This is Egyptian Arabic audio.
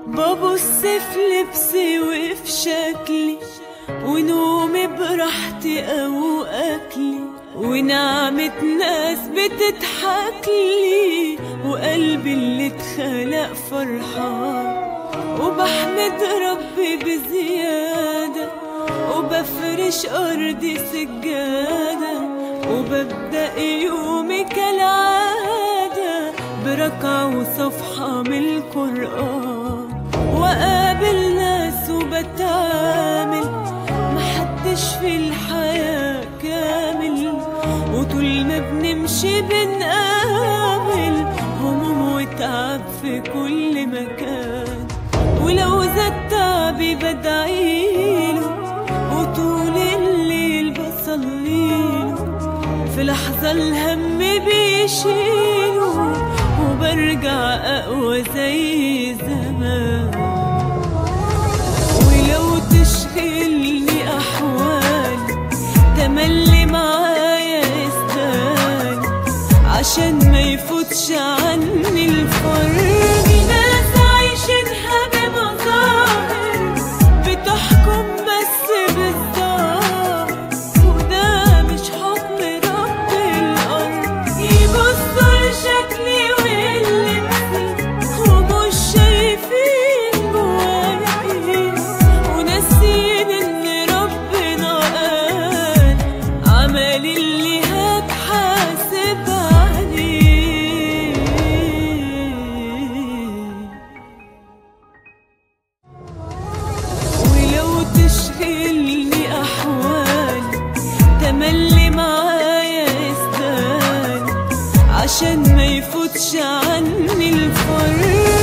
ببص في لبسي وفي شكلي ونومي براحتي او اكلي ونعمة ناس بتضحك لي وقلبي اللي اتخلق فرحان وبحمد ربي بزيادة وبفرش أرضي سجادة وببدأ يومي كالعادة بركعة وصفحة من القرآن وقابل ناس وبتعامل محدش في الحياة كامل وطول ما بنمشي بنقابل هموم وتعب في كل مكان ولو زاد تعبي بدعيله وطول الليل بصليله في لحظة الهم بيشيله وبرجع أقوى زي زمان ولو تشغلني أحوالي تملي معايا استاني عشان ما يفوتش عني الفرق ناس عايشينها بمظاهر بتحكم بس بالظاهر وده مش حكم رب الأرض يبصوا لشكلي ولبسي ومش شايفين جوايا ايه وناسين ان ربنا قال عملي اللي هتحاسب عليه ولو تشغلني أحوالي تملي معايا استاني عشان ما يفوتش عني الفرق